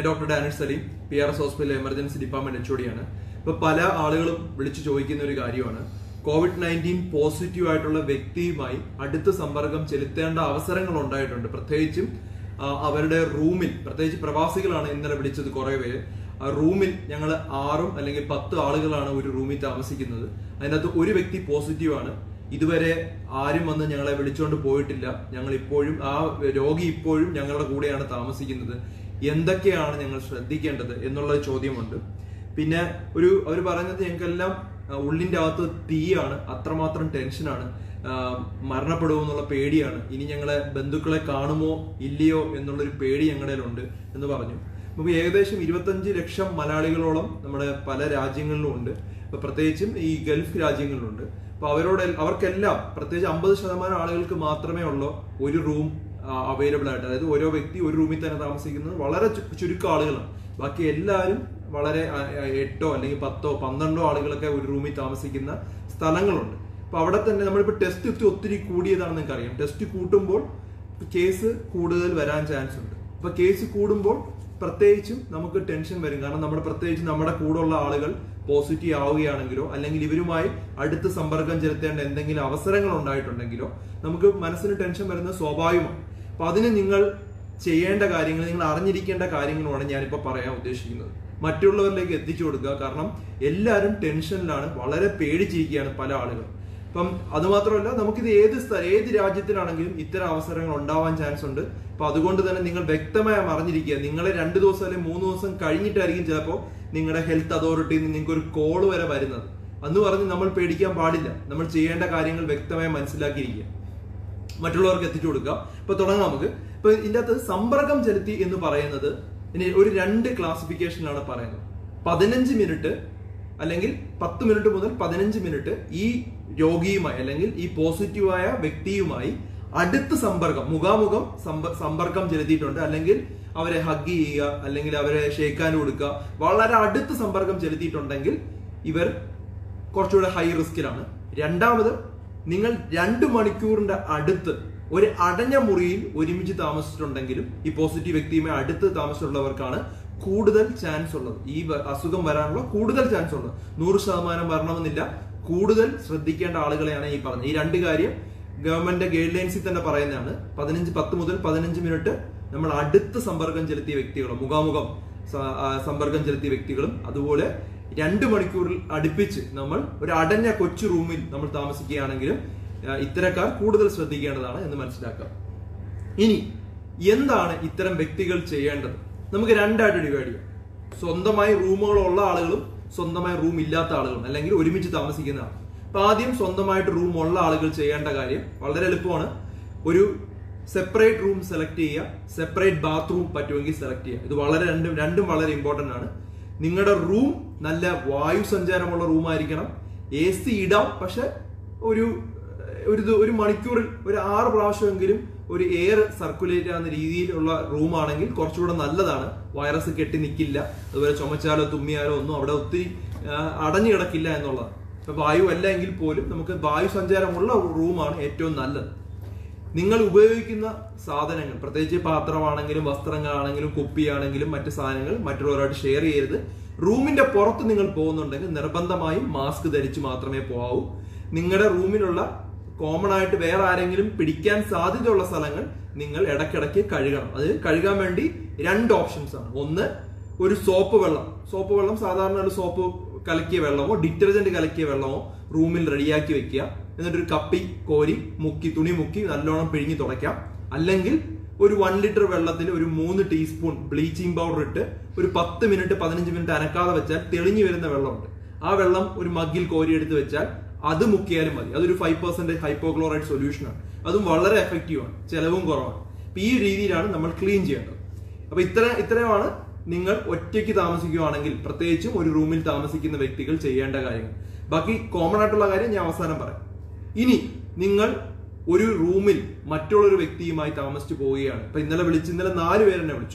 doctor Danish Saleem P R S hospital emergency department H ഒടിയാണ് ഇപ്പൊ പല ആളുകളും വിളിച്ചു ചോദിക്കുന്ന ഒരു കാര്യമാണ് കോവിഡ് നയൻറ്റീൻ പോസിറ്റീവ് ആയിട്ടുള്ള വ്യക്തിയുമായി അടുത്ത സമ്പർക്കം ചെലുത്തേണ്ട അവസരങ്ങൾ ഉണ്ടായിട്ടുണ്ട് പ്രത്യേകിച്ചും ആ, അവരുടെ റൂമിൽ പ്രത്യേകിച്ച് പ്രവാസികളാണ് ഇന്നലെ വിളിച്ചത് കുറെ പേര് ആ റൂമിൽ ഞങ്ങൾ ആറും അല്ലെങ്കിൽ പത്ത് ആളുകളാണ് ഒരു റൂമിൽ താമസിക്കുന്നത് അതിനകത്ത് ഒരു വ്യക്തി പോസിറ്റീവ് ആണ് ഇതുവരെ ആരും വന്ന് ഞങ്ങളെ വിളിച്ചുകൊണ്ട് പോയിട്ടില്ല ഞങ്ങൾ ഇപ്പോഴും ആ രോഗി ഇപ്പോഴും ഞങ്ങളുടെ കൂടെയാണ് താമസിക്കുന്നത് എന്തൊക്കെയാണ് ഞങ്ങൾ ശ്രദ്ധിക്കേണ്ടത് എന്നുള്ള ചോദ്യമുണ്ട് പിന്നെ ഒരു അവർ പറയുന്നത് ഞങ്ങൾക്കെല്ലാം ആ, ഉള്ളിന്റെ അകത്ത് തീയാണ് അത്രമാത്രം ടെൻഷനാണ് ആ, മരണപ്പെടുമോ എന്നുള്ള പേടിയാണ് ഇനി ഞങ്ങളെ ബന്ധുക്കളെ കാണുമോ ഇല്ലയോ എന്നുള്ളൊരു പേടി ഞങ്ങളുടെയിലുണ്ട് എന്ന് പറഞ്ഞു നമുക്ക് ഏകദേശം ഇരുപത്തഞ്ച് ലക്ഷം മലയാളികളോളം നമ്മുടെ പല രാജ്യങ്ങളിലും ഉണ്ട് ഇപ്പൊ പ്രത്യേകിച്ചും ഈ ഗൾഫ് രാജ്യങ്ങളിലുണ്ട് അപ്പൊ അവരോട് അവർക്കെല്ലാം പ്രത്യേകിച്ച് അമ്പത് ശതമാനം ആളുകൾക്ക് മാത്രമേ ഉള്ളൂ ഒരു റൂം അവൈലബിൾ ആയിട്ട് അതായത് ഓരോ വ്യക്തി ഒരു റൂമിൽ തന്നെ താമസിക്കുന്നത് വളരെ ചു- ചുരുക്കം ആളുകളാണ് ബാക്കി എല്ലാവരും വളരെ ആ, ആ, എട്ടോ അല്ലെങ്കിൽ പത്തോ പന്ത്രണ്ടോ ആളുകളൊക്കെ ഒരു റൂമിൽ താമസിക്കുന്ന സ്ഥലങ്ങളുണ്ട് അപ്പൊ അവിടെ തന്നെ നമ്മളിപ്പോ ടെസ്റ്റ് ഒത്തിരി ഒത്തിരി കൂടിയതാണെന്ന് നിങ്ങൾക്ക് അറിയാം ടെസ്റ്റ് കൂട്ടുമ്പോൾ കേസ് കൂടുതൽ വരാൻ ചാൻസ് ഉണ്ട് അപ്പൊ കേസ് കൂടുമ്പോൾ പ്രത്യേകിച്ചും നമുക്ക് ടെൻഷൻ വരും കാരണം നമ്മുടെ പ്രത്യേകിച്ച് നമ്മുടെ കൂടെയുള്ള ആളുകൾ പോസിറ്റീവ് ആവുകയാണെങ്കിലോ അല്ലെങ്കിൽ ഇവരുമായി അടുത്ത് സമ്പർക്കം ചെലുത്തേണ്ട എന്തെങ്കിലും അവസരങ്ങൾ ഉണ്ടായിട്ടുണ്ടെങ്കിലോ നമുക്ക് മനസ്സിന് ടെൻഷൻ വരുന്നത് സ്വാഭാവികമാണ് അപ്പൊ അതിന് നിങ്ങൾ ചെയ്യേണ്ട കാര്യങ്ങൾ നിങ്ങൾ അറിഞ്ഞിരിക്കേണ്ട കാര്യങ്ങളുമാണ് ഞാനിപ്പോൾ പറയാൻ ഉദ്ദേശിക്കുന്നത് മറ്റുള്ളവരിലേക്ക് എത്തിച്ചു കൊടുക്കുക കാരണം എല്ലാവരും ടെൻഷനിലാണ് വളരെ പേടിച്ചിരിക്കുകയാണ് പല ആളുകളും അപ്പം അത് മാത്രമല്ല നമുക്കിത് ഏത് സ്ഥ- ഏത് രാജ്യത്തിലാണെങ്കിലും ഇത്തരം അവസരങ്ങൾ ഉണ്ടാവാൻ ചാൻസ് ഉണ്ട് അപ്പൊ അതുകൊണ്ട് തന്നെ നിങ്ങൾ വ്യക്തമായി അറിഞ്ഞിരിക്കുക നിങ്ങളെ രണ്ട് ദിവസം അല്ലെങ്കിൽ മൂന്ന് ദിവസം കഴിഞ്ഞിട്ടായിരിക്കും ചിലപ്പോൾ നിങ്ങളുടെ ഹെൽത്ത് അതോറിറ്റിയിൽ നിന്ന് നിങ്ങൾക്ക് ഒരു കോൾ വരെ വരുന്നത് അന്ന് പറഞ്ഞ് നമ്മൾ പേടിക്കാൻ പാടില്ല നമ്മൾ ചെയ്യേണ്ട കാര്യങ്ങൾ വ്യക്തമായി മനസ്സിലാക്കിയിരിക്കുക മറ്റുള്ളവർക്ക് എത്തിച്ചു കൊടുക്കുക ഇപ്പൊ തുടങ്ങാം നമുക്ക് ഇപ്പൊ ഇതിന്റെ അകത്ത് സമ്പർക്കം ചെലുത്തി എന്ന് പറയുന്നത് ഇനി ഒരു രണ്ട് ക്ലാസിഫിക്കേഷനിലാണ് പറയുന്നത് പതിനഞ്ച് മിനിറ്റ് അല്ലെങ്കിൽ പത്ത് മിനിറ്റ് മുതൽ പതിനഞ്ച് മിനിറ്റ് ഈ രോഗിയുമായി അല്ലെങ്കിൽ ഈ പോസിറ്റീവായ വ്യക്തിയുമായി അടുത്ത് സമ്പർക്കം മുഖാമുഖം സമ്പ- സമ്പർക്കം ചെലുത്തിയിട്ടുണ്ട് അല്ലെങ്കിൽ അവരെ ഹഗ് ചെയ്യുക അല്ലെങ്കിൽ അവരെ ഷേക്കാൻ കൊടുക്കുക വളരെ അടുത്ത് സമ്പർക്കം ചെലുത്തിയിട്ടുണ്ടെങ്കിൽ ഇവർ കുറച്ചുകൂടെ ഹൈ റിസ്കിലാണ് രണ്ടാമത് നിങ്ങൾ രണ്ട് മണിക്കൂറിന്റെ അടുത്ത് ഒരു അടഞ്ഞ മുറിയിൽ ഒരുമിച്ച് താമസിച്ചിട്ടുണ്ടെങ്കിലും ഈ പോസിറ്റീവ് വ്യക്തിയുമായി അടുത്ത് താമസിച്ചിട്ടുള്ളവർക്കാണ് കൂടുതൽ ചാൻസ് ഉള്ളത് ഈ വ- അസുഖം വരാനുള്ള കൂടുതൽ ചാൻസ് ഉള്ളത് നൂറ് ശതമാനം വരണമെന്നില്ല കൂടുതൽ ശ്രദ്ധിക്കേണ്ട ആളുകളെയാണ് ഈ പറഞ്ഞത് ഈ രണ്ട് കാര്യം ഗവൺമെന്റ് ഗൈഡ് ലൈൻസിൽ തന്നെ പറയുന്നതാണ് പതിനഞ്ച് പത്ത് മുതൽ പതിനഞ്ച് മിനിറ്റ് നമ്മൾ അടുത്ത് സമ്പർക്കം ചെലുത്തിയ വ്യക്തികളും മുഖാമുഖം സ- ആ, സമ്പർക്കം ചെലുത്തിയ വ്യക്തികളും അതുപോലെ രണ്ട് മണിക്കൂറിൽ അടുപ്പിച്ച് നമ്മൾ ഒരു അടഞ്ഞ കൊച്ചു റൂമിൽ നമ്മൾ താമസിക്കുകയാണെങ്കിലും ആ, ഇത്തരക്കാർ കൂടുതൽ ശ്രദ്ധിക്കേണ്ടതാണ് എന്ന് മനസ്സിലാക്കാം ഇനി എന്താണ് ഇത്തരം വ്യക്തികൾ ചെയ്യേണ്ടത് നമുക്ക് രണ്ടായിട്ട് ഡിവൈഡ് ചെയ്യാം സ്വന്തമായി റൂമുകളുള്ള ആളുകളും സ്വന്തമായി റൂം ഇല്ലാത്ത ആളുകളും അല്ലെങ്കിൽ ഒരുമിച്ച് താമസിക്കുന്ന ആൾ അപ്പൊ ആദ്യം സ്വന്തമായിട്ട് റൂം ഉള്ള ആളുകൾ ചെയ്യേണ്ട കാര്യം വളരെ എളുപ്പമാണ് ഒരു സെപ്പറേറ്റ് റൂം സെലക്ട് ചെയ്യുക സെപ്പറേറ്റ് ബാത്റൂം പറ്റുമെങ്കിൽ സെലക്ട് ചെയ്യുക ഇത് വളരെ രണ്ടും രണ്ടും വളരെ ഇമ്പോർട്ടന്റ് ആണ് നിങ്ങളുടെ റൂം നല്ല വായു സഞ്ചാരമുള്ള റൂം ആയിരിക്കണം എ സി ഇടാം പക്ഷെ ഒരു ഒരു ദി- ഒരു മണിക്കൂറിൽ ഒരു ആറ് പ്രാവശ്യമെങ്കിലും ഒരു എയർ സർക്കുലേറ്റ് ആവുന്ന രീതിയിലുള്ള റൂം ആണെങ്കിൽ കുറച്ചുകൂടെ നല്ലതാണ് വൈറസ് കെട്ടി നിൽക്കില്ല അതുപോലെ ചുമച്ചാലോ തുമ്മിയാലോ ഒന്നും അവിടെ ഒത്തിരി ആ, അടഞ്ഞു കിടക്കില്ല എന്നുള്ളതാണ് ഇപ്പൊ വായു അല്ല എങ്കിൽ പോലും നമുക്ക് വായു സഞ്ചാരമുള്ള റൂമാണ് ഏറ്റവും നല്ലത് നിങ്ങൾ ഉപയോഗിക്കുന്ന സാധനങ്ങൾ പ്രത്യേകിച്ച് പാത്രമാണെങ്കിലും വസ്ത്രങ്ങളാണെങ്കിലും കുപ്പിയാണെങ്കിലും മറ്റു സാധനങ്ങൾ മറ്റുള്ളവരായിട്ട് ഷെയർ ചെയ്യരുത് റൂമിന്റെ പുറത്ത് നിങ്ങൾ പോകുന്നുണ്ടെങ്കിൽ നിർബന്ധമായും മാസ്ക് ധരിച്ച് മാത്രമേ പോകാവൂ നിങ്ങളുടെ റൂമിലുള്ള കോമൺ ആയിട്ട് വേറെ ആരെങ്കിലും പിടിക്കാൻ സാധ്യതയുള്ള സ്ഥലങ്ങൾ നിങ്ങൾ ഇടയ്ക്കിടയ്ക്ക് കഴുകണം അത് കഴുകാൻ വേണ്ടി രണ്ട് ഓപ്ഷൻസ് ആണ് ഒന്ന് ഒരു സോപ്പ് വെള്ളം സോപ്പ് വെള്ളം സാധാരണ ഒരു സോപ്പ് കലക്കിയ വെള്ളമോ ഡിറ്റർജന്റ് കലക്കിയ വെള്ളമോ റൂമിൽ റെഡിയാക്കി വെക്കുക എന്നിട്ട് ഒരു കപ്പി കോരി മുക്കി തുണി മുക്കി നല്ലോണം പിഴിഞ്ഞ് തുടയ്ക്കാം അല്ലെങ്കിൽ ഒരു വൺ ലിറ്റർ വെള്ളത്തിൽ ഒരു മൂന്ന് ടീസ്പൂൺ ബ്ലീച്ചിങ് പൗഡർ ഇട്ട് ഒരു പത്ത് മിനിറ്റ് പതിനഞ്ച് മിനിറ്റ് അനക്കാതെ വെച്ചാൽ തെളിഞ്ഞു വരുന്ന വെള്ളമുണ്ട് ആ വെള്ളം ഒരു മഗ്ഗിൽ കോരി എടുത്ത് വെച്ചാൽ അത് മുക്കിയാലും മതി അതൊരു ഫൈവ് പെർസെന്റ് ഹൈപ്പോക്ലോറൈഡ് സൊല്യൂഷൻ ആണ് അതും വളരെ എഫക്റ്റീവ് ആണ് ചെലവും കുറവാണ് അപ്പൊ ഈ രീതിയിലാണ് നമ്മൾ ക്ലീൻ ചെയ്യേണ്ടത് അപ്പൊ ഇത്ര ഇത്രയുമാണ് നിങ്ങൾ ഒറ്റയ്ക്ക് താമസിക്കുകയാണെങ്കിൽ പ്രത്യേകിച്ചും ഒരു റൂമിൽ താമസിക്കുന്ന വ്യക്തികൾ ചെയ്യേണ്ട കാര്യങ്ങൾ ബാക്കി കോമൺ ആയിട്ടുള്ള കാര്യം ഞാൻ അവസാനം പറയാം ഇനി നിങ്ങൾ ഒരു റൂമിൽ മറ്റുള്ളൊരു വ്യക്തിയുമായി താമസിച്ചു പോവുകയാണ് ഇപ്പൊ ഇന്നലെ വിളിച്ച് ഇന്നലെ നാല് പേരെന്നെ വിളിച്ചു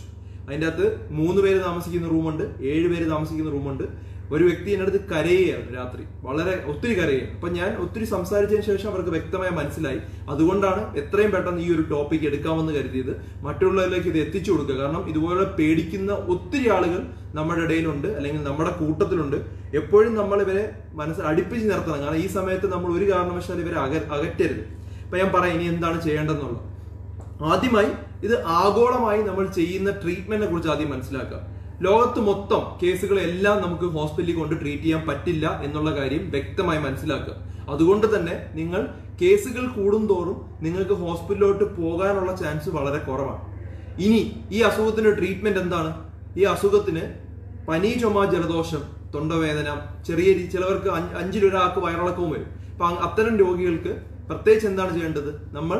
അതിൻ്റെ അകത്ത് മൂന്ന് പേര് താമസിക്കുന്ന റൂമുണ്ട് ഏഴ് പേര് താമസിക്കുന്ന റൂമുണ്ട് ഒരു വ്യക്തി എൻ്റെ അടുത്ത് കരയുകയാണ് രാത്രി വളരെ ഒത്തിരി കരയുക അപ്പൊ ഞാൻ ഒത്തിരി സംസാരിച്ചതിന് ശേഷം അവർക്ക് വ്യക്തമായി മനസ്സിലായി അതുകൊണ്ടാണ് എത്രയും പെട്ടെന്ന് ഈ ഒരു ടോപ്പിക് എടുക്കാമെന്ന് കരുതിയത് മറ്റുള്ളവരിലേക്ക് ഇത് എത്തിച്ചു കൊടുക്കുക കാരണം ഇതുപോലെ പേടിക്കുന്ന ഒത്തിരി ആളുകൾ നമ്മുടെ ഇടയിലുണ്ട് അല്ലെങ്കിൽ നമ്മുടെ കൂട്ടത്തിലുണ്ട് എപ്പോഴും നമ്മൾ ഇവരെ മനസ്സ് അടുപ്പിച്ച് നിർത്തണം കാരണം ഈ സമയത്ത് നമ്മൾ ഒരു കാരണവശാലും ഇവരെ അക അകറ്റരുത് ഇപ്പൊ ഞാൻ പറയാം ഇനി എന്താണ് ചെയ്യേണ്ടതെന്നുള്ളത് ആദ്യമായി ഇത് ആഗോളമായി നമ്മൾ ചെയ്യുന്ന ട്രീറ്റ്മെന്റിനെ കുറിച്ച് ആദ്യം മനസ്സിലാക്കുക ലോകത്ത് മൊത്തം കേസുകളെല്ലാം നമുക്ക് ഹോസ്പിറ്റലിൽ കൊണ്ട് ട്രീറ്റ് ചെയ്യാൻ പറ്റില്ല എന്നുള്ള കാര്യം വ്യക്തമായി മനസ്സിലാക്കുക അതുകൊണ്ട് തന്നെ നിങ്ങൾ കേസുകൾ കൂടുന്തോറും നിങ്ങൾക്ക് ഹോസ്പിറ്റലിലോട്ട് പോകാനുള്ള ചാൻസ് വളരെ കുറവാണ് ഇനി ഈ അസുഖത്തിന്റെ ട്രീറ്റ്മെന്റ് എന്താണ് ഈ അസുഖത്തിന് പനി ചുമ ജലദോഷം തൊണ്ടവേദന ചെറിയ രീ- ചിലവർക്ക് അഞ്ച് അഞ്ചിലൊരാൾക്ക് വയറിളക്കവും വരും അപ്പൊ അ- അത്തരം രോഗികൾക്ക് പ്രത്യേകിച്ച് എന്താണ് ചെയ്യേണ്ടത് നമ്മൾ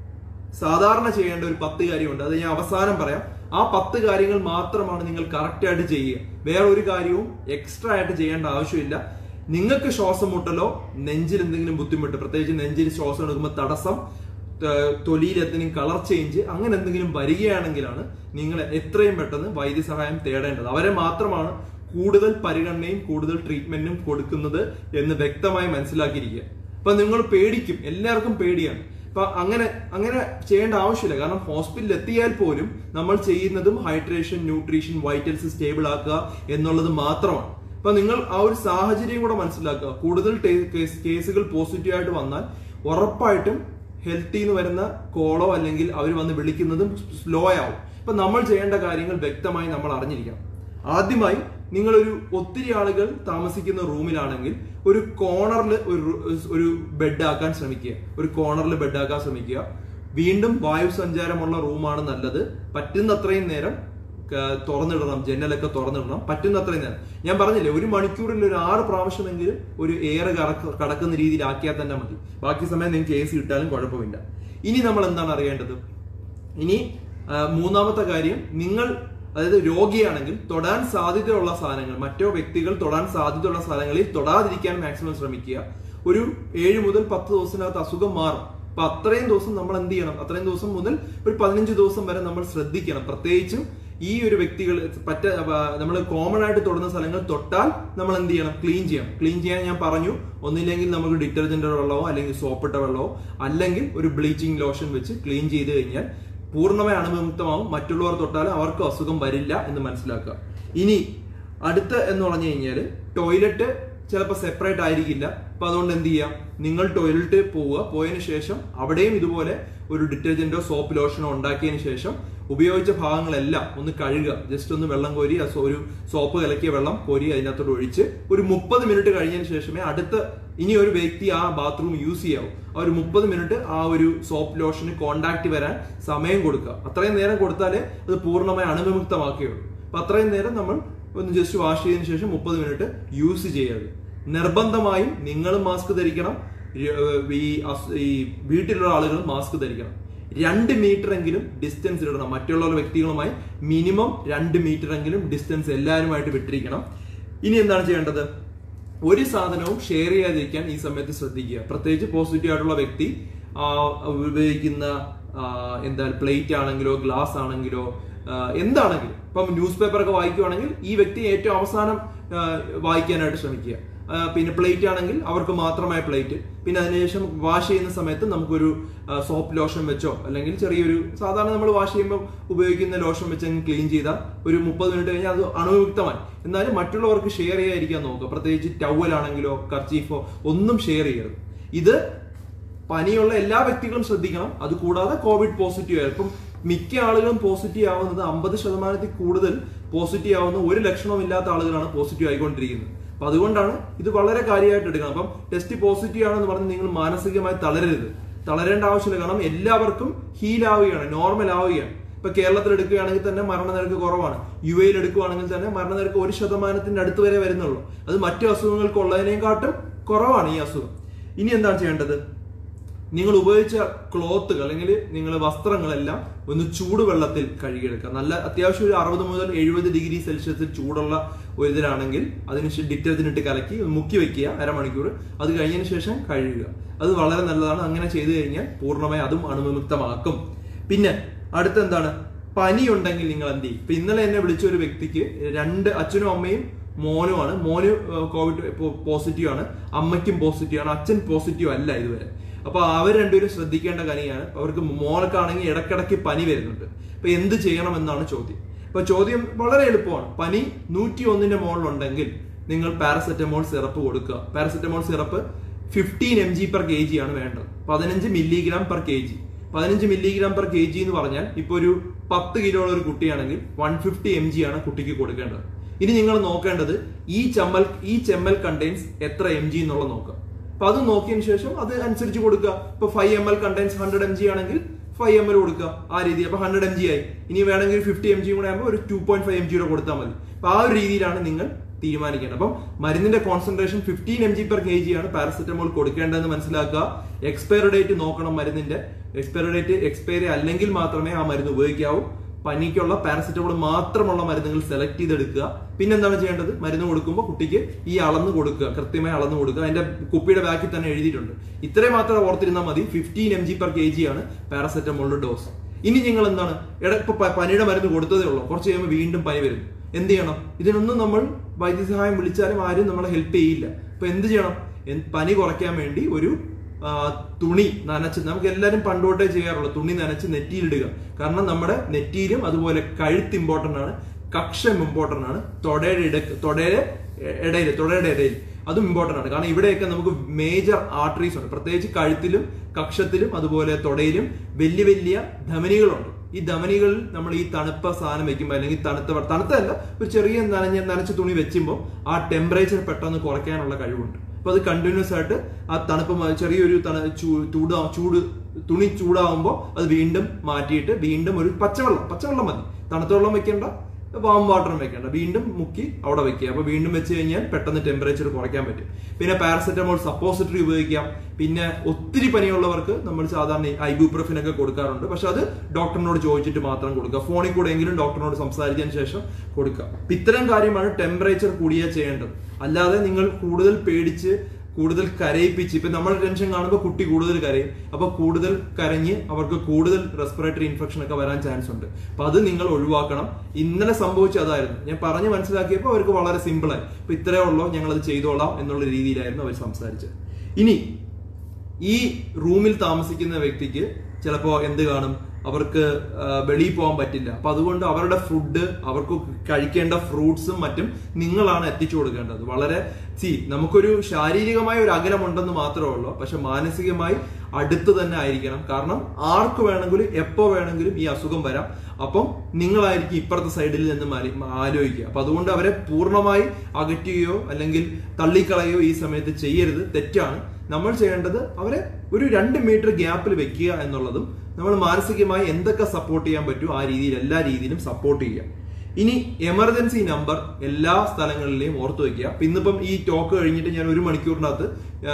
സാധാരണ ചെയ്യേണ്ട ഒരു പത്ത് കാര്യമുണ്ട് അത് ഞാൻ അവസാനം പറയാം ആ പത്ത് കാര്യങ്ങൾ മാത്രമാണ് നിങ്ങൾ കറക്റ്റ് ആയിട്ട് ചെയ്യുക വേറെ ഒരു കാര്യവും എക്സ്ട്രാ ആയിട്ട് ചെയ്യേണ്ട ആവശ്യമില്ല നിങ്ങൾക്ക് ശ്വാസം മുട്ടലോ നെഞ്ചിൽ എന്തെങ്കിലും ബുദ്ധിമുട്ട് പ്രത്യേകിച്ച് നെഞ്ചിൽ ശ്വാസം എടുക്കുമ്പോൾ തടസ്സം ത- തൊലിയിൽ എന്തെങ്കിലും കളർ ചേഞ്ച് അങ്ങനെ എന്തെങ്കിലും വരികയാണെങ്കിലാണ് നിങ്ങൾ എത്രയും പെട്ടെന്ന് വൈദ്യസഹായം തേടേണ്ടത് അവരെ മാത്രമാണ് കൂടുതൽ പരിഗണനയും കൂടുതൽ ട്രീറ്റ്മെന്റും കൊടുക്കുന്നത് എന്ന് വ്യക്തമായി മനസ്സിലാക്കിയിരിക്കുക അപ്പൊ നിങ്ങൾ പേടിക്കും എല്ലാവർക്കും പേടിയാണ് അപ്പൊ അങ്ങനെ അങ്ങനെ ചെയ്യേണ്ട ആവശ്യമില്ല കാരണം ഹോസ്പിറ്റലിൽ എത്തിയാൽ പോലും നമ്മൾ ചെയ്യുന്നതും ഹൈഡ്രേഷൻ ന്യൂട്രീഷൻ വൈറ്റൽസ് സ്റ്റേബിൾ ആക്കുക എന്നുള്ളത് മാത്രമാണ് അപ്പൊ നിങ്ങൾ ആ ഒരു സാഹചര്യം കൂടെ മനസ്സിലാക്കുക കൂടുതൽ ടേ- കേസ്- കേസുകൾ പോസിറ്റീവ് ആയിട്ട് വന്നാൽ ഉറപ്പായിട്ടും ഹെൽത്തിൽ നിന്ന് വരുന്ന കോളോ അല്ലെങ്കിൽ അവർ വന്ന് വിളിക്കുന്നതും സ്ലോ ആവും അപ്പൊ നമ്മൾ ചെയ്യേണ്ട കാര്യങ്ങൾ വ്യക്തമായി നമ്മൾ അറിഞ്ഞിരിക്കണം ആദ്യമായി നിങ്ങളൊരു ഒത്തിരി ആളുകൾ താമസിക്കുന്ന റൂമിലാണെങ്കിൽ ഒരു കോർണറിൽ ഒരു റൂ- ഒരു ബെഡ് ആക്കാൻ ശ്രമിക്കുക ഒരു കോർണറിൽ ബെഡ് ആക്കാൻ ശ്രമിക്കുക വീണ്ടും വായു സഞ്ചാരമുള്ള റൂമാണ് നല്ലത് പറ്റുന്നത്രയും നേരം ക- തുറന്നിടണം ജനലൊക്കെ തുറന്നിടണം പറ്റുന്നത്രയും നേരം ഞാൻ പറഞ്ഞില്ലേ ഒരു മണിക്കൂറിൽ ഒരു ആറ് പ്രാവശ്യമെങ്കിലും ഒരു എയർ കടക്ക കടക്കുന്ന രീതിയിലാക്കിയാൽ തന്നെ മതി ബാക്കി സമയം നിങ്ങൾക്ക് എ സി ഇട്ടാലും കുഴപ്പമില്ല ഇനി നമ്മൾ എന്താണ് അറിയേണ്ടത് ഇനി ആ, മൂന്നാമത്തെ കാര്യം നിങ്ങൾ അതായത് രോഗിയാണെങ്കിൽ തൊടാൻ സാധ്യതയുള്ള സാധനങ്ങൾ മറ്റോ വ്യക്തികൾ തൊടാൻ സാധ്യതയുള്ള സ്ഥലങ്ങളിൽ തൊടാതിരിക്കാൻ മാക്സിമം ശ്രമിക്കുക ഒരു ഏഴ് മുതൽ പത്ത് ദിവസത്തിനകത്ത് അസുഖം മാറും അപ്പൊ അത്രയും ദിവസം നമ്മൾ എന്ത് ചെയ്യണം അത്രയും ദിവസം മുതൽ ഒരു പതിനഞ്ച് ദിവസം വരെ നമ്മൾ ശ്രദ്ധിക്കണം പ്രത്യേകിച്ചും ഈ ഒരു വ്യക്തികൾ പറ്റ നമ്മൾ കോമൺ ആയിട്ട് തൊടുന്ന സ്ഥലങ്ങൾ തൊട്ടാൽ നമ്മൾ എന്ത് ചെയ്യണം ക്ലീൻ ചെയ്യണം ക്ലീൻ ചെയ്യാൻ ഞാൻ പറഞ്ഞു ഒന്നില്ലെങ്കിൽ നമുക്ക് ഡിറ്റർജന്റ് വെള്ളമോ അല്ലെങ്കിൽ സോപ്പിട്ട വെള്ളമോ അല്ലെങ്കിൽ ഒരു ബ്ലീച്ചിങ് ലോഷൻ വെച്ച് ക്ലീൻ ചെയ്ത് കഴിഞ്ഞാൽ പൂർണ്ണമായി അണുവിമുക്തമാവും മറ്റുള്ളവർ തൊട്ടാൽ അവർക്ക് അസുഖം വരില്ല എന്ന് മനസ്സിലാക്കുക ഇനി അടുത്ത എന്ന് പറഞ്ഞു കഴിഞ്ഞാൽ ടോയ്ലറ്റ് ചിലപ്പോൾ സെപ്പറേറ്റ് ആയിരിക്കില്ല അപ്പൊ അതുകൊണ്ട് എന്ത് ചെയ്യാം നിങ്ങൾ ടോയ്ലറ്റ് പോവുക പോയതിനു ശേഷം അവിടെയും ഇതുപോലെ ഒരു ഡിറ്റർജന്റോ സോപ്പ് ലോഷനോ ഉണ്ടാക്കിയതിന് ശേഷം ഉപയോഗിച്ച ഭാഗങ്ങളെല്ലാം ഒന്ന് കഴുകുക ജസ്റ്റ് ഒന്ന് വെള്ളം കോരി ആ സോ- ഒരു സോപ്പ് കലക്കിയ വെള്ളം കോരി അതിനകത്തോട്ട് ഒഴിച്ച് ഒരു മുപ്പത് മിനിറ്റ് കഴിഞ്ഞതിന് ശേഷമേ അടുത്ത ഇനി ഒരു വ്യക്തി ആ ബാത്റൂം യൂസ് ചെയ്യാവൂ ആ ഒരു മുപ്പത് മിനിറ്റ് ആ ഒരു സോപ്പ് ലോഷന് കോണ്ടാക്ട് വരാൻ സമയം കൊടുക്കുക അത്രയും നേരം കൊടുത്താലേ അത് പൂർണ്ണമായി അണുവിമുക്തമാക്കുകയുള്ളൂ അപ്പൊ അത്രയും നേരം നമ്മൾ ഒന്ന് ജസ്റ്റ് വാഷ് ചെയ്തതിനു ശേഷം മുപ്പത് മിനിറ്റ് യൂസ് ചെയ്യരുത് നിർബന്ധമായും നിങ്ങളും മാസ്ക് ധരിക്കണം ര- ഈ അസ്- ഈ വീട്ടിലുള്ള ആളുകളും മാസ്ക് ധരിക്കണം രണ്ട് മീറ്റർ എങ്കിലും ഡിസ്റ്റൻസ് ഇടണം മറ്റുള്ള വ്യക്തികളുമായി മിനിമം രണ്ട് മീറ്റർ എങ്കിലും ഡിസ്റ്റൻസ് എല്ലാവരുമായിട്ട് വിട്ടിരിക്കണം ഇനി എന്താണ് ചെയ്യേണ്ടത് ഒരു സാധനവും ഷെയർ ചെയ്യാതിരിക്കാൻ ഈ സമയത്ത് ശ്രദ്ധിക്കുക പ്രത്യേകിച്ച് പോസിറ്റീവ് ആയിട്ടുള്ള വ്യക്തി ആ, ഉപയോഗിക്കുന്ന ആ, എന്താ പ്ലേറ്റ് ആണെങ്കിലോ ഗ്ലാസ് ആണെങ്കിലോ ആ, എന്താണെങ്കിലും ഇപ്പം ന്യൂസ് പേപ്പർ ഒക്കെ വായിക്കുവാണെങ്കിൽ ഈ വ്യക്തി ഏറ്റവും അവസാനം ആ, വായിക്കാനായിട്ട് ശ്രമിക്കുക ആ, പിന്നെ പ്ലേറ്റ് ആണെങ്കിൽ അവർക്ക് മാത്രമായ പ്ലേറ്റ് പിന്നെ അതിനുശേഷം വാഷ് ചെയ്യുന്ന സമയത്ത് നമുക്കൊരു സോപ്പ് ലോഷൻ വെച്ചോ അല്ലെങ്കിൽ ചെറിയൊരു സാധാരണ നമ്മൾ വാഷ് ചെയ്യുമ്പോൾ ഉപയോഗിക്കുന്ന ലോഷൻ വെച്ച് ക്ലീൻ ചെയ്താൽ ഒരു മുപ്പത് മിനിറ്റ് കഴിഞ്ഞാൽ അത് അണുയുക്തമായി എന്നാലും മറ്റുള്ളവർക്ക് ഷെയർ ചെയ്യാതിരിക്കാൻ നോക്കുക പ്രത്യേകിച്ച് ടവൽ ആണെങ്കിലോ കർച്ചീഫോ ഒന്നും ഷെയർ ചെയ്യരുത് ഇത് പനിയുള്ള എല്ലാ വ്യക്തികളും ശ്രദ്ധിക്കണം അത് കൂടാതെ കോവിഡ് പോസിറ്റീവ് ആയി ഇപ്പം മിക്ക ആളുകളും പോസിറ്റീവ് ആവുന്നത് അമ്പത് ശതമാനത്തിൽ കൂടുതൽ പോസിറ്റീവ് ആവുന്ന ഒരു ലക്ഷണവും ഇല്ലാത്ത ആളുകളാണ് പോസിറ്റീവ് ആയിക്കൊണ്ടിരിക്കുന്നത് അപ്പൊ അതുകൊണ്ടാണ് ഇത് വളരെ കാര്യമായിട്ട് എടുക്കണം അപ്പം ടെസ്റ്റ് പോസിറ്റീവ് ആണെന്ന് പറഞ്ഞ് നിങ്ങൾ മാനസികമായി തളരരുത് തളരേണ്ട ആവശ്യമില്ല കാരണം എല്ലാവർക്കും ഹീൽ ആവുകയാണ് നോർമൽ ആവുകയാണ് ഇപ്പൊ കേരളത്തിൽ എടുക്കുകയാണെങ്കിൽ തന്നെ മരണനിരക്ക് കുറവാണ് യു എയിൽ എടുക്കുകയാണെങ്കിൽ തന്നെ മരണനിരക്ക് ഒരു ശതമാനത്തിന്റെ അടുത്ത് വരെ വരുന്നുള്ളൂ അത് മറ്റു അസുഖങ്ങൾക്ക് ഉള്ളതിനെക്കാട്ടും കുറവാണ് ഈ അസുഖം ഇനി എന്താണ് ചെയ്യേണ്ടത് നിങ്ങൾ ഉപയോഗിച്ച ക്ലോത്തുകൾ അല്ലെങ്കിൽ നിങ്ങൾ വസ്ത്രങ്ങളെല്ലാം ഒന്ന് ചൂടുവെള്ളത്തിൽ കഴുകിയെടുക്കുക നല്ല അത്യാവശ്യം ഒരു അറുപത് മുതൽ എഴുപത് ഡിഗ്രി സെൽഷ്യസിൽ ചൂടുള്ള ഒരു ഇതിലാണെങ്കിൽ അതിന് ഡിറ്റർജന്റ് ഇട്ട് കലക്കി ഒന്ന് മുക്കി വെക്കുക അരമണിക്കൂർ അത് കഴിഞ്ഞതിന് ശേഷം കഴുകുക അത് വളരെ നല്ലതാണ് അങ്ങനെ ചെയ്തു കഴിഞ്ഞാൽ പൂർണ്ണമായി അതും അണുവിമുക്തമാക്കും പിന്നെ അടുത്ത എന്താണ് പനി ഉണ്ടെങ്കിൽ നിങ്ങൾ എന്ത് ചെയ്യും ഇപ്പൊ ഇന്നലെ എന്നെ വിളിച്ച ഒരു വ്യക്തിക്ക് രണ്ട് അച്ഛനും അമ്മയും മോനുമാണ് മോന് കോവിഡ് പോസിറ്റീവ് ആണ് അമ്മയ്ക്കും പോസിറ്റീവ് ആണ് അച്ഛൻ പോസിറ്റീവ് അല്ല ഇതുവരെ അപ്പൊ അവർ രണ്ടുപേരും ശ്രദ്ധിക്കേണ്ട കാര്യമാണ് അവർക്ക് മോൾക്കാണെങ്കിൽ ഇടക്കിടയ്ക്ക് പനി വരുന്നുണ്ട് അപ്പൊ എന്ത് ചെയ്യണമെന്നാണ് ചോദ്യം അപ്പൊ ചോദ്യം വളരെ എളുപ്പമാണ് പനി നൂറ്റി ഒന്നിന്റെ മുകളിലുണ്ടെങ്കിൽ നിങ്ങൾ പാരസെറ്റമോൾ സിറപ്പ് കൊടുക്കുക paracetamol syrup fifteen M G per K G ആണ് വേണ്ടത് പതിനഞ്ച് മില്ലിഗ്രാം പെർ കെ ജി പതിനഞ്ച് മില്ലിഗ്രാം പെർ കെ ജി എന്ന് പറഞ്ഞാൽ ഇപ്പൊ ഒരു പത്ത് കിലോ ഉള്ള ഒരു കുട്ടിയാണെങ്കിൽ വൺ ഫിഫ്റ്റി എം ജി ആണ് കുട്ടിക്ക് കൊടുക്കേണ്ടത് ഇനി നിങ്ങൾ നോക്കേണ്ടത് ഈ ചമ്മൽ ഈ ചെമ്മൽ കണ്ടെയ്ൻസ് എത്ര എം ജി എന്നുള്ളത് നോക്കുക അപ്പൊ അത് നോക്കിയതിന് ശേഷം അത് അനുസരിച്ച് കൊടുക്കുക ഇപ്പൊ five M L contains hundred M G ആണെങ്കിൽ ഫൈവ് എം എൽ കൊടുക്കുക ആ രീതി അപ്പൊ ഹൺഡ്രഡ് എം ജി ആയി ഇനി വേണമെങ്കിൽ ഫിഫ്റ്റി എം ജി കൂടെ ആകുമ്പോൾ ഒരു ടു പോയിന്റ് ഫൈവ് എം ജിയുടെ കൊടുത്താൽ മതി അപ്പൊ ആ ഒരു രീതിയിലാണ് നിങ്ങൾ തീരുമാനിക്കേണ്ടത് അപ്പം മരുന്നിന്റെ concentration fifteen M G per K G ആണ് പാരസെറ്റമോൾ കൊടുക്കേണ്ടതെന്ന് മനസ്സിലാക്കുക എക്സ്പയറി ഡേറ്റ് നോക്കണം മരുന്നിന്റെ എക്സ്പയറി ഡേറ്റ് എക്സ്പയറി അല്ലെങ്കിൽ മാത്രമേ ആ മരുന്ന് ഉപയോഗിക്കാവൂ പനിക്കുള്ള പാരസെറ്റമോൾ മാത്രമുള്ള മരുന്നുകൾ സെലക്ട് ചെയ്തെടുക്കുക പിന്നെന്താണ് ചെയ്യേണ്ടത് മരുന്ന് കൊടുക്കുമ്പോൾ കുട്ടിക്ക് ഈ അളന്ന് കൊടുക്കുക കൃത്യമായി അളന്ന് കൊടുക്കുക അതിന്റെ കുപ്പിയുടെ ബാക്കിൽ തന്നെ എഴുതിയിട്ടുണ്ട് ഇത്രയും മാത്രം ഓർത്തിരുന്നാൽ മതി fifteen M G per K G ആണ് പാരസെറ്റമോളിന്റെ ഡോസ് ഇനി നിങ്ങൾ എന്താണ് ഇട ഇപ്പൊ പ- പനിയുടെ മരുന്ന് കൊടുത്തതേ ഉള്ളൂ കുറച്ച് കഴിയുമ്പോൾ വീണ്ടും പനി വരും എന്ത് ചെയ്യണം ഇതിനൊന്നും നമ്മൾ വൈദ്യസഹായം വിളിച്ചാലും ആരും നമ്മളെ ഹെൽപ്പ് ചെയ്യില്ല അപ്പൊ എന്ത് ചെയ്യണം എന്ത് പനി കുറയ്ക്കാൻ വേണ്ടി ഒരു ആ, തുണി നനച്ച് നമുക്ക് എല്ലാവരും പണ്ടോട്ടേ ചെയ്യാറുള്ളൂ തുണി നനച്ച് നെറ്റിയിലിടുക കാരണം നമ്മുടെ നെറ്റിയിലും അതുപോലെ കഴുത്ത് ഇമ്പോർട്ടന്റ് ആണ് കക്ഷം ഇമ്പോർട്ടന്റ് ആണ് തൊടയുടെ ഇട തൊടയുടെ ഇടയിൽ തൊടയുടെ ഇടയിൽ അതും ഇമ്പോർട്ടന്റ് ആണ് കാരണം ഇവിടെയൊക്കെ നമുക്ക് മേജർ ആർട്ടറീസ് ഉണ്ട് പ്രത്യേകിച്ച് കഴുത്തിലും കക്ഷത്തിലും അതുപോലെ തൊടയിലും വലിയ വലിയ ധമനികളുണ്ട് ഈ ധമനികളിൽ നമ്മൾ ഈ തണുപ്പ സാധനം വെക്കുമ്പോൾ അല്ലെങ്കിൽ തണുത്ത വെ- തണുത്തല്ല ഒരു ചെറിയ നനഞ്ഞ നനച്ച തുണി വെച്ചുമ്പോൾ ആ ടെമ്പറേച്ചർ പെട്ടെന്ന് കുറയ്ക്കാനുള്ള കഴിവുണ്ട് അപ്പൊ അത് കണ്ടിന്യൂസ് ആയിട്ട് ആ തണുപ്പ് മ- ചെറിയൊരു തണ ചൂ- ചൂട് ചൂട് തുണി ചൂടാവുമ്പോൾ അത് വീണ്ടും മാറ്റിയിട്ട് വീണ്ടും ഒരു പച്ചവെള്ളം പച്ചവെള്ളം മതി തണുത്ത വെള്ളം വെക്കേണ്ട വാം വാട്ടറും വെക്കേണ്ട വീണ്ടും മുക്കി അവിടെ വെക്കുക അപ്പൊ വീണ്ടും വെച്ച് കഴിഞ്ഞാൽ പെട്ടെന്ന് ടെമ്പറേച്ചർ കുറയ്ക്കാൻ പറ്റും പിന്നെ പാരസെറ്റമോൾ സപ്പോസിറ്ററി ഉപയോഗിക്കാം പിന്നെ ഒത്തിരി പനിയുള്ളവർക്ക് നമ്മൾ സാധാരണ ഐബുപ്രഫിൻ ഒക്കെ കൊടുക്കാറുണ്ട് പക്ഷെ അത് ഡോക്ടറിനോട് ചോദിച്ചിട്ട് മാത്രം കൊടുക്കുക ഫോണിൽ കൂടെ എങ്കിലും ഡോക്ടറിനോട് സംസാരിച്ചതിന് ശേഷം കൊടുക്കുക അപ്പൊ ഇത്തരം കാര്യമാണ് ടെമ്പറേച്ചർ കൂടിയാ ചെയ്യേണ്ടത് അല്ലാതെ നിങ്ങൾ കൂടുതൽ പേടിച്ച് കൂടുതൽ കരയിപ്പിച്ച് ഇപ്പൊ നമ്മൾ ടെൻഷൻ കാണുമ്പോൾ കുട്ടി കൂടുതൽ കരയും അപ്പൊ കൂടുതൽ കരഞ്ഞ് അവർക്ക് കൂടുതൽ റെസ്പിറേറ്ററി ഇൻഫെക്ഷൻ ഒക്കെ വരാൻ ചാൻസ് ഉണ്ട് അപ്പൊ അത് നിങ്ങൾ ഒഴിവാക്കണം ഇന്നലെ സംഭവിച്ച അതായിരുന്നു ഞാൻ പറഞ്ഞ് മനസ്സിലാക്കിയപ്പോൾ അവർക്ക് വളരെ സിമ്പിളായി ഇപ്പൊ ഇത്രയേ ഉള്ളൂ ഞങ്ങൾ അത് ചെയ്തോളാം എന്നുള്ള രീതിയിലായിരുന്നു അവർ സംസാരിച്ചത് ഇനി ഈ റൂമിൽ താമസിക്കുന്ന വ്യക്തിക്ക് ചിലപ്പോ എന്ത് കാണും അവർക്ക് ആ, വെളിയിൽ പോകാൻ പറ്റില്ല അപ്പൊ അതുകൊണ്ട് അവരുടെ ഫുഡ് അവർക്ക് കഴിക്കേണ്ട ഫ്രൂട്ട്സും മറ്റും നിങ്ങളാണ് എത്തിച്ചു കൊടുക്കേണ്ടത് വളരെ സി നമുക്കൊരു ശാരീരികമായ ഒരു അകലം ഉണ്ടെന്ന് മാത്രമേ ഉള്ളൂ പക്ഷെ മാനസികമായി അടുത്ത് തന്നെ ആയിരിക്കണം കാരണം ആർക്ക് വേണമെങ്കിലും എപ്പോ വേണമെങ്കിലും ഈ അസുഖം വരാം അപ്പം നിങ്ങളായിരിക്കും ഇപ്പുറത്തെ സൈഡിൽ നിന്ന് മാറി ആലോചിക്കുക അപ്പൊ അതുകൊണ്ട് അവരെ പൂർണ്ണമായി അകറ്റുകയോ അല്ലെങ്കിൽ തള്ളിക്കളയോ ഈ സമയത്ത് ചെയ്യരുത് തെറ്റാണ് നമ്മൾ ചെയ്യേണ്ടത് അവരെ ഒരു രണ്ട് മീറ്റർ ഗ്യാപ്പിൽ വെക്കുക എന്നുള്ളതും നമ്മൾ മാനസികമായി എന്തൊക്കെ സപ്പോർട്ട് ചെയ്യാൻ പറ്റുമോ ആ രീതിയിൽ എല്ലാ രീതിയിലും സപ്പോർട്ട് ചെയ്യുക ഇനി എമർജൻസി നമ്പർ എല്ലാ സ്ഥലങ്ങളിലെയും ഓർത്തു വെക്കുക അപ്പൊ ഇന്നിപ്പം ഈ ടോക്ക് കഴിഞ്ഞിട്ട് ഞാൻ ഒരു മണിക്കൂറിനകത്ത്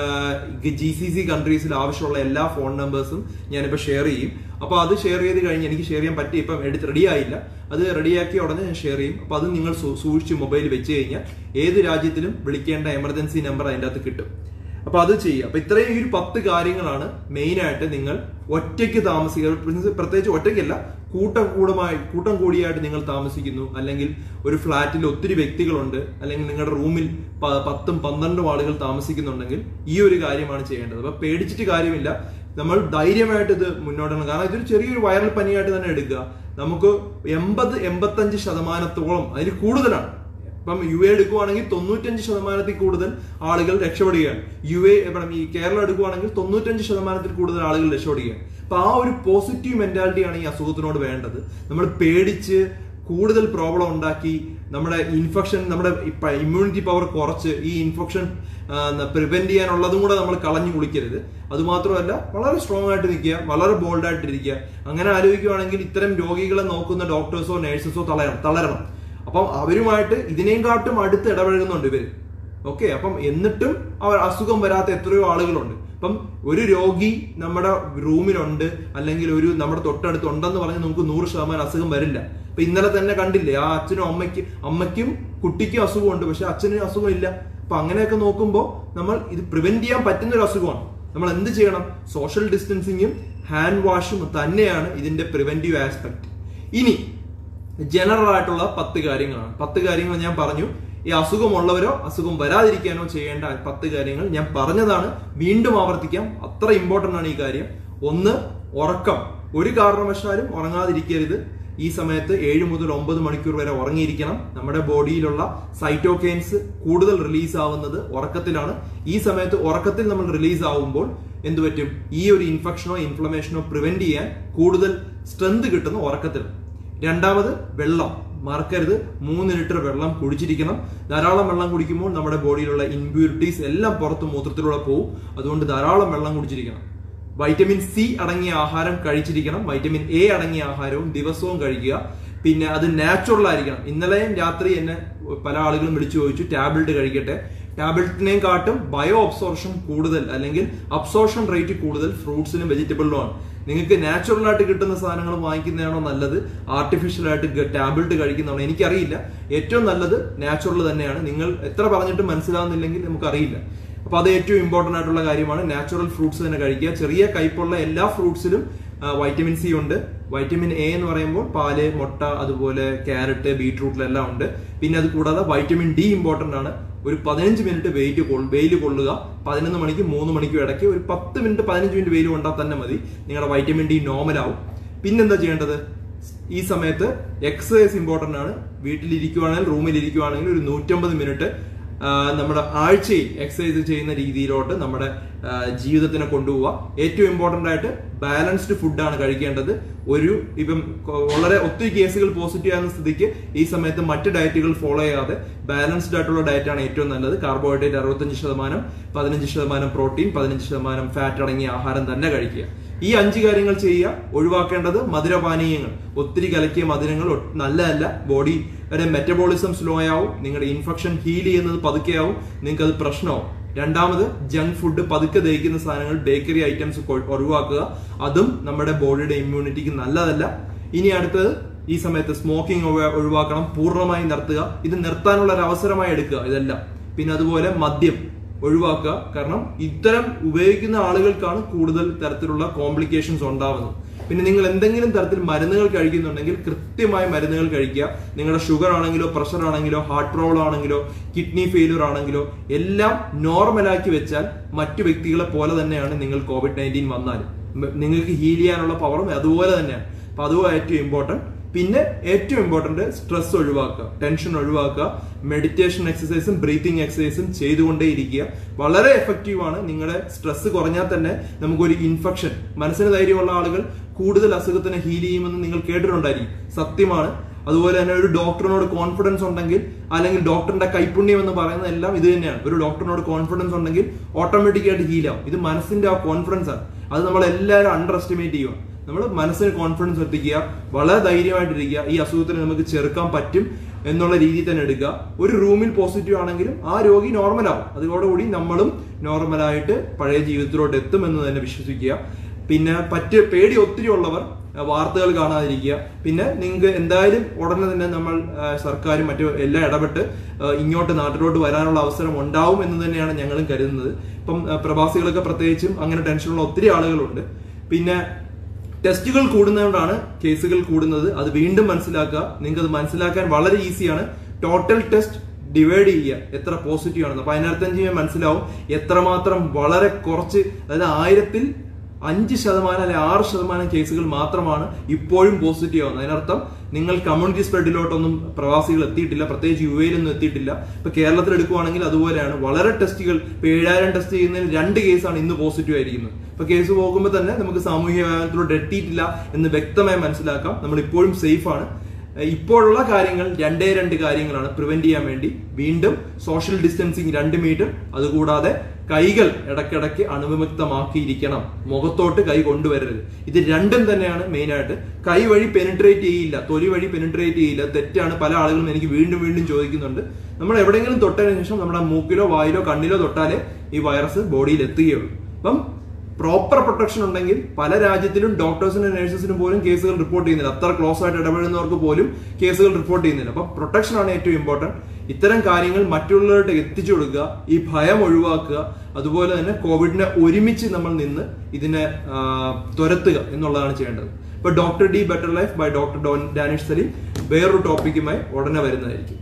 ജി സി സി കൺട്രീസിൽ ആവശ്യമുള്ള എല്ലാ ഫോൺ നമ്പേഴ്സും ഞാനിപ്പോൾ ഷെയർ ചെയ്യും അപ്പൊ അത് ഷെയർ ചെയ്ത് കഴിഞ്ഞ് എനിക്ക് ഷെയർ ചെയ്യാൻ പറ്റി ഇപ്പം എടുത്ത് റെഡി ആയില്ല അത് റെഡിയാക്കിയ ഉടനെ ഞാൻ ഷെയർ ചെയ്യും അപ്പൊ അത് നിങ്ങൾ സൂ- സൂക്ഷിച്ച് മൊബൈൽ വെച്ച് കഴിഞ്ഞാൽ ഏത് രാജ്യത്തിലും വിളിക്കേണ്ട എമർജൻസി നമ്പർ അതിൻ്റെ അകത്ത് കിട്ടും അപ്പൊ അത് ചെയ്യുക അപ്പൊ ഇത്രയും ഈ ഒരു പത്ത് കാര്യങ്ങളാണ് മെയിൻ ആയിട്ട് നിങ്ങൾ ഒറ്റയ്ക്ക് താമസിക്കുക പ്രത്യേകിച്ച് ഒറ്റയ്ക്കല്ല കൂട്ടം കൂടുമായി കൂട്ടം കൂടിയായിട്ട് നിങ്ങൾ താമസിക്കുന്നു അല്ലെങ്കിൽ ഒരു ഫ്ലാറ്റിൽ ഒത്തിരി വ്യക്തികളുണ്ട് അല്ലെങ്കിൽ നിങ്ങളുടെ റൂമിൽ പ- പത്തും പന്ത്രണ്ടും ആളുകൾ താമസിക്കുന്നുണ്ടെങ്കിൽ ഈ ഒരു കാര്യമാണ് ചെയ്യേണ്ടത് അപ്പൊ പേടിച്ചിട്ട് കാര്യമില്ല നമ്മൾ ധൈര്യമായിട്ട് ഇത് മുന്നോട്ടാണ് കാരണം ഇതൊരു ചെറിയൊരു വൈറൽ പനിയായിട്ട് തന്നെ എടുക്കുക നമുക്ക് എൺപത് എൺപത്തഞ്ച് ശതമാനത്തോളം അതിൽ കൂടുതലാണ് ഇപ്പം യു എ എടുക്കുവാണെങ്കിൽ തൊണ്ണൂറ്റഞ്ച് ശതമാനത്തിൽ കൂടുതൽ ആളുകൾ രക്ഷപ്പെടുകയാണ് യു എ ഇവിടെ ഈ കേരളം എടുക്കുവാണെങ്കിൽ തൊണ്ണൂറ്റഞ്ച് ശതമാനത്തിൽ കൂടുതൽ ആളുകൾ രക്ഷപ്പെടുകയാണ് അപ്പൊ ആ ഒരു പോസിറ്റീവ് മെന്റാലിറ്റിയാണ് ഈ അസുഖത്തിനോട് വേണ്ടത് നമ്മൾ പേടിച്ച് കൂടുതൽ പ്രോബ്ലം ഉണ്ടാക്കി നമ്മുടെ ഇൻഫെക്ഷൻ നമ്മുടെ ഇമ്മ്യൂണിറ്റി പവർ കുറച്ച് ഈ ഇൻഫെക്ഷൻ പ്രിവെന്റ് ചെയ്യാനുള്ളതും കൂടെ നമ്മൾ കളഞ്ഞു കുളിക്കരുത് അതുമാത്രമല്ല വളരെ സ്ട്രോങ് ആയിട്ട് നിൽക്കുക വളരെ ബോൾഡ് ആയിട്ടിരിക്കുക അങ്ങനെ ആലോചിക്കുവാണെങ്കിൽ ഇത്തരം രോഗികളെ നോക്കുന്ന ഡോക്ടേഴ്സോ നേഴ്സസോ തളരണം തളരണം അപ്പം അവരുമായിട്ട് ഇതിനെയും കാട്ടും അടുത്ത് ഇടപഴകുന്നുണ്ട് ഇവര് ഓക്കെ അപ്പം എന്നിട്ടും അവർ അസുഖം വരാത്ത എത്രയോ ആളുകളുണ്ട് അപ്പം ഒരു രോഗി നമ്മുടെ റൂമിലുണ്ട് അല്ലെങ്കിൽ ഒരു നമ്മുടെ തൊട്ടടുത്ത് ഉണ്ടെന്ന് പറഞ്ഞ് നമുക്ക് നൂറ് ശതമാനം അസുഖം വരില്ല അപ്പൊ ഇന്നലെ തന്നെ കണ്ടില്ലേ ആ അച്ഛനും അമ്മയ്ക്ക് അമ്മയ്ക്കും കുട്ടിക്കും അസുഖമുണ്ട് പക്ഷെ അച്ഛനും അസുഖം ഇല്ല അപ്പൊ അങ്ങനെയൊക്കെ നോക്കുമ്പോൾ നമ്മൾ ഇത് പ്രിവെന്റ് ചെയ്യാൻ പറ്റുന്ന ഒരു അസുഖമാണ് നമ്മൾ എന്ത് ചെയ്യണം സോഷ്യൽ ഡിസ്റ്റൻസിങ്ങും ഹാൻഡ് വാഷും തന്നെയാണ് ഇതിന്റെ പ്രിവെന്റീവ് ആസ്പെക്ട് ഇനി ജനറൽ ആയിട്ടുള്ള പത്ത് കാര്യങ്ങളാണ് പത്ത് കാര്യങ്ങൾ ഞാൻ പറഞ്ഞു ഈ അസുഖമുള്ളവരോ അസുഖം വരാതിരിക്കാനോ ചെയ്യേണ്ട പത്ത് കാര്യങ്ങൾ ഞാൻ പറഞ്ഞതാണ് വീണ്ടും ആവർത്തിക്കാം അത്ര ഇമ്പോർട്ടന്റ് ആണ് ഈ കാര്യം ഒന്ന് ഉറക്കം ഒരു കാരണവശാലും ഉറങ്ങാതിരിക്കരുത് ഈ സമയത്ത് ഏഴ് മുതൽ ഒമ്പത് മണിക്കൂർ വരെ ഉറങ്ങിയിരിക്കണം നമ്മുടെ ബോഡിയിലുള്ള സൈറ്റോകെയിൻസ് കൂടുതൽ റിലീസ് ആവുന്നത് ഉറക്കത്തിലാണ് ഈ സമയത്ത് ഉറക്കത്തിൽ നമ്മൾ റിലീസ് ആവുമ്പോൾ എന്ത് പറ്റും ഈ ഒരു ഇൻഫെക്ഷനോ ഇൻഫ്ലമേഷനോ പ്രിവെന്റ് ചെയ്യാൻ കൂടുതൽ സ്ട്രെങ്ത് കിട്ടുന്ന ഉറക്കത്തിൽ രണ്ടാമത് വെള്ളം മറക്കരുത് മൂന്ന് ലിറ്റർ വെള്ളം കുടിച്ചിരിക്കണം ധാരാളം വെള്ളം കുടിക്കുമ്പോൾ നമ്മുടെ ബോഡിയിലുള്ള ഇമ്പ്യൂരിറ്റീസ് എല്ലാം പുറത്ത് മൂത്രത്തിലൂടെ പോകും അതുകൊണ്ട് ധാരാളം വെള്ളം കുടിച്ചിരിക്കണം വൈറ്റമിൻ സി അടങ്ങിയ ആഹാരം കഴിച്ചിരിക്കണം വൈറ്റമിൻ എ അടങ്ങിയ ആഹാരവും ദിവസവും കഴിക്കുക പിന്നെ അത് നാച്ചുറൽ ആയിരിക്കണം ഇന്നലെയും രാത്രി എന്നെ പല ആളുകളും വിളിച്ചു ചോദിച്ചു ടാബ്ലറ്റ് കഴിക്കട്ടെ ടാബ്ലറ്റിനെയും കാട്ടും ബയോ അബ്സോർഷൻ കൂടുതൽ അല്ലെങ്കിൽ അബ്സോർഷൻ റേറ്റ് കൂടുതൽ ഫ്രൂട്ട്സിനും വെജിറ്റബിളിലും ആണ് നിങ്ങൾക്ക് നാച്ചുറൽ ആയിട്ട് കിട്ടുന്ന സാധനങ്ങൾ വാങ്ങിക്കുന്നതാണോ നല്ലത് ആർട്ടിഫിഷ്യൽ ആയിട്ട് ടാബ്ലറ്റ് കഴിക്കുന്നതാണോ എനിക്കറിയില്ല ഏറ്റവും നല്ലത് നാച്ചുറൽ തന്നെയാണ് നിങ്ങൾ എത്ര പറഞ്ഞിട്ട് മനസ്സിലാവുന്നില്ലെങ്കിൽ നമുക്കറിയില്ല അപ്പൊ അത് ഏറ്റവും ഇമ്പോർട്ടന്റ് ആയിട്ടുള്ള കാര്യമാണ് നാച്ചുറൽ ഫ്രൂട്ട്സ് തന്നെ കഴിക്കുക ചെറിയ കയ്പുള്ള എല്ലാ ഫ്രൂട്ട്സിലും വൈറ്റമിൻ സി ഉണ്ട് വൈറ്റമിൻ എ എന്ന് പറയുമ്പോൾ പാല് മുട്ട അതുപോലെ ക്യാരറ്റ് ബീട്രൂട്ടിലെല്ലാം ഉണ്ട് പിന്നെ അത് കൂടാതെ വൈറ്റമിൻ ഡി ഇമ്പോർട്ടന്റ് ആണ് ഒരു പതിനഞ്ച് മിനിറ്റ് വെയിറ്റ് വെയിൽ കൊള്ളുക പതിനൊന്ന് മണിക്ക് മൂന്ന് മണിക്കും ഇടയ്ക്ക് ഒരു പത്ത് മിനിറ്റ് പതിനഞ്ച് മിനിറ്റ് വെയിൽ കൊണ്ടാൽ തന്നെ മതി നിങ്ങളുടെ വൈറ്റമിൻ ഡി നോർമൽ ആവും പിന്നെന്താ ചെയ്യേണ്ടത് ഈ സമയത്ത് എക്സസൈസ് ഇമ്പോർട്ടന്റ് ആണ് വീട്ടിലിരിക്കുവാണെങ്കിൽ റൂമിൽ ഇരിക്കുവാണെങ്കിൽ ഒരു നൂറ്റമ്പത് മിനിറ്റ് നമ്മുടെ ആഴ്ചയിൽ എക്സസൈസ് ചെയ്യുന്ന രീതിയിലോട്ട് നമ്മുടെ ജീവിതത്തിനെ കൊണ്ടുപോവുക ഏറ്റവും ഇമ്പോർട്ടന്റ് ആയിട്ട് ബാലൻസ്ഡ് ഫുഡാണ് കഴിക്കേണ്ടത് ഒരു ഇപ്പം വളരെ ഒത്തിരി കേസുകൾ പോസിറ്റീവ് ആകുന്ന സ്ഥിതിക്ക് ഈ സമയത്ത് മറ്റ് ഡയറ്റുകൾ ഫോളോ ചെയ്യാതെ ബാലൻസ്ഡ് ആയിട്ടുള്ള ഡയറ്റാണ് ഏറ്റവും നല്ലത് കാർബോഹൈഡ്രേറ്റ് അറുപത്തഞ്ച് ശതമാനം പതിനഞ്ച് ശതമാനം പ്രോട്ടീൻ പതിനഞ്ച് ശതമാനം ഫാറ്റ് അടങ്ങിയ ആഹാരം തന്നെ കഴിക്കുക ഈ അഞ്ച് കാര്യങ്ങൾ ചെയ്യുക ഒഴിവാക്കേണ്ടത് മധുരപാനീയങ്ങൾ ഒത്തിരി കലക്കിയ മധുരങ്ങൾ നല്ലതല്ല ബോഡി വരെ മെറ്റബോളിസം സ്ലോ ആവും നിങ്ങളുടെ ഇൻഫെക്ഷൻ ഹീൽ ചെയ്യുന്നത് പതുക്കെയാവും നിങ്ങൾക്ക് അത് പ്രശ്നമാവും രണ്ടാമത് ജങ്ക് ഫുഡ് പതുക്കെ ദഹിക്കുന്ന സാധനങ്ങൾ ബേക്കറി ഐറ്റംസ് ഒഴിവാക്കുക അതും നമ്മുടെ ബോഡിയുടെ ഇമ്മ്യൂണിറ്റിക്ക് നല്ലതല്ല ഇനി അടുത്തത് ഈ സമയത്ത് സ്മോക്കിംഗ് ഒഴിവാക്കണം പൂർണ്ണമായി നിർത്തുക ഇത് നിർത്താനുള്ള ഒരു അവസരമായി എടുക്കുക ഇതെല്ലാം പിന്നെ അതുപോലെ മദ്യം ഒഴിവാക്കുക കാരണം ഇത്തരം ഉപയോഗിക്കുന്ന ആളുകൾക്കാണ് കൂടുതൽ തരത്തിലുള്ള കോംപ്ലിക്കേഷൻസ് ഉണ്ടാവുന്നത് പിന്നെ നിങ്ങൾ എന്തെങ്കിലും തരത്തിൽ മരുന്നുകൾ കഴിക്കുന്നുണ്ടെങ്കിൽ കൃത്യമായ മരുന്നുകൾ കഴിക്കുക നിങ്ങളുടെ ഷുഗർ ആണെങ്കിലോ പ്രഷർ ആണെങ്കിലോ ഹാർട്ട് പ്രോബ്ലം ആണെങ്കിലോ കിഡ്നി ഫെയിലിയർ ആണെങ്കിലോ എല്ലാം നോർമലാക്കി വെച്ചാൽ മറ്റു വ്യക്തികളെ പോലെ തന്നെയാണ് നിങ്ങൾ കോവിഡ് നയൻറ്റീൻ വന്നാലും നിങ്ങൾക്ക് ഹീൽ ചെയ്യാനുള്ള പവറും അതുപോലെ തന്നെയാണ് അപ്പൊ അതും ഏറ്റവും ഇമ്പോർട്ടന്റ് പിന്നെ ഏറ്റവും ഇമ്പോർട്ടന്റ് സ്ട്രെസ് ഒഴിവാക്കുക ടെൻഷൻ ഒഴിവാക്കുക മെഡിറ്റേഷൻ എക്സസൈസും ബ്രീത്തിങ് എക്സസൈസും ചെയ്തുകൊണ്ടേയിരിക്കുക വളരെ എഫക്റ്റീവ് ആണ് നിങ്ങളുടെ സ്ട്രെസ് കുറഞ്ഞാൽ തന്നെ നമുക്കൊരു ഇൻഫെക്ഷൻ മനസ്സിന് ധൈര്യമുള്ള ആളുകൾ കൂടുതൽ അസുഖത്തിനെ ഹീൽ ചെയ്യുമെന്ന് നിങ്ങൾ കേട്ടിട്ടുണ്ടായിരിക്കും സത്യമാണ് അതുപോലെ തന്നെ ഒരു ഡോക്ടറിനോട് കോൺഫിഡൻസ് ഉണ്ടെങ്കിൽ അല്ലെങ്കിൽ ഡോക്ടറിന്റെ കൈപുണ്യം എന്ന് പറയുന്നത് എല്ലാം ഇത് തന്നെയാണ് ഒരു ഡോക്ടറിനോട് കോൺഫിഡൻസ് ഉണ്ടെങ്കിൽ ഓട്ടോമാറ്റിക് ആയിട്ട് ഹീൽ ആവും ഇത് മനസ്സിന്റെ ആ കോൺഫിഡൻസ് ആണ് അത് നമ്മൾ എല്ലാവരും അണ്ടർ എസ്റ്റിമേറ്റ് ചെയ്യുക നമ്മൾ മനസ്സിന് കോൺഫിഡൻസ് എത്തിക്കുക വളരെ ധൈര്യമായിട്ടിരിക്കുക ഈ അസുഖത്തിന് നമുക്ക് ചെറുക്കാൻ പറ്റും എന്നുള്ള രീതിയിൽ തന്നെ എടുക്കുക ഒരു റൂമിൽ പോസിറ്റീവ് ആണെങ്കിലും ആ രോഗി നോർമൽ ആവും അതോടുകൂടി നമ്മളും നോർമലായിട്ട് പഴയ ജീവിതത്തിലോട്ട് എത്തുമെന്ന് തന്നെ വിശ്വസിക്കുക പിന്നെ പറ്റ് പേടി ഒത്തിരി ഉള്ളവർ വാർത്തകൾ കാണാതിരിക്കുക പിന്നെ നിങ്ങൾക്ക് എന്തായാലും ഉടനെ തന്നെ നമ്മൾ സർക്കാരും മറ്റു എല്ലാം ഇടപെട്ട് ഇങ്ങോട്ട് നാട്ടിലോട്ട് വരാനുള്ള അവസരം ഉണ്ടാവും എന്ന് തന്നെയാണ് ഞങ്ങളും കരുതുന്നത് ഇപ്പം പ്രവാസികളൊക്കെ പ്രത്യേകിച്ചും അങ്ങനെ ടെൻഷനുള്ള ഒത്തിരി ആളുകളുണ്ട് പിന്നെ ടെസ്റ്റുകൾ കൂടുന്നതുകൊണ്ടാണ് കേസുകൾ കൂടുന്നത് അത് വീണ്ടും മനസ്സിലാക്കുക നിങ്ങൾക്ക് അത് മനസ്സിലാക്കാൻ വളരെ ഈസിയാണ് ടോട്ടൽ ടെസ്റ്റ് ഡിവൈഡ് ചെയ്യുക എത്ര പോസിറ്റീവ് ആണെന്ന് അപ്പൊ അതിനർത്ഥം മനസ്സിലാവും എത്രമാത്രം വളരെ കുറച്ച് അതായത് ആയിരത്തിൽ അഞ്ച് ശതമാനം അല്ലെ ആറ് ശതമാനം കേസുകൾ മാത്രമാണ് ഇപ്പോഴും പോസിറ്റീവ് ആവുന്നത് അതിനർത്ഥം നിങ്ങൾ കമ്മ്യൂണിറ്റി സ്പ്രെഡിലോട്ടൊന്നും പ്രവാസികൾ എത്തിയിട്ടില്ല പ്രത്യേകിച്ച് യു എയിലൊന്നും എത്തിയിട്ടില്ല ഇപ്പൊ കേരളത്തിൽ എടുക്കുവാണെങ്കിൽ അതുപോലെയാണ് വളരെ ടെസ്റ്റുകൾ ഇപ്പൊ ഏഴായിരം ടെസ്റ്റ് ചെയ്യുന്നതിൽ രണ്ട് കേസാണ് ഇന്ന് പോസിറ്റീവ് ആയിരിക്കുന്നത് ഇപ്പൊ കേസ് പോകുമ്പോൾ തന്നെ നമുക്ക് സാമൂഹ്യ വ്യാപനത്തിലോട്ട് എത്തിയിട്ടില്ല എന്ന് വ്യക്തമായി മനസ്സിലാക്കാം നമ്മൾ ഇപ്പോഴും സേഫ് ആണ് ഇപ്പോഴുള്ള കാര്യങ്ങൾ രണ്ടേ രണ്ട് കാര്യങ്ങളാണ് പ്രിവെന്റ് ചെയ്യാൻ വേണ്ടി വീണ്ടും സോഷ്യൽ ഡിസ്റ്റൻസിങ് രണ്ട് മീറ്റർ അതുകൂടാതെ കൈകൾ ഇടയ്ക്കിടയ്ക്ക് അണുവിമുക്തമാക്കിയിരിക്കണം മുഖത്തോട്ട് കൈ കൊണ്ടുവരരുത് ഇത് രണ്ടും തന്നെയാണ് മെയിൻ ആയിട്ട് കൈ വഴി പെനിട്രേറ്റ് ചെയ്യില്ല തൊലി വഴി പെനിട്രേറ്റ് ചെയ്യില്ല തെറ്റാണ് പല ആളുകളും എനിക്ക് വീണ്ടും വീണ്ടും ചോദിക്കുന്നുണ്ട് നമ്മൾ എവിടെയെങ്കിലും തൊട്ടതിന് ശേഷം നമ്മുടെ മൂക്കിലോ വായിലോ കണ്ണിലോ തൊട്ടാലേ ഈ വൈറസ് ബോഡിയിൽ എത്തുകയുള്ളൂ അപ്പം പ്രോപ്പർ പ്രൊട്ടക്ഷൻ ഉണ്ടെങ്കിൽ പല രാജ്യത്തിലും ഡോക്ടേഴ്സിനും നഴ്സസിനും പോലും കേസുകൾ റിപ്പോർട്ട് ചെയ്യുന്നില്ല അത്ര ക്ലോസ് ആയിട്ട് ഇടപെടുന്നവർക്ക് പോലും കേസുകൾ റിപ്പോർട്ട് ചെയ്യുന്നില്ല അപ്പൊ പ്രൊട്ടക്ഷൻ ആണ് ഏറ്റവും ഇമ്പോർട്ടന്റ് ഇത്തരം കാര്യങ്ങൾ മറ്റുള്ളവരുടെ എത്തിച്ചു കൊടുക്കുക ഈ ഭയം ഒഴിവാക്കുക അതുപോലെ തന്നെ കോവിഡിനെ ഒരുമിച്ച് നമ്മൾ നിന്ന് ഇതിനെ തുരത്തുക എന്നുള്ളതാണ് ചെയ്യേണ്ടത് ഇപ്പൊ doctor D better life by doctor Danish Salim വേറൊരു ടോപ്പിക്കുമായി ഉടനെ വരുന്നതായിരിക്കും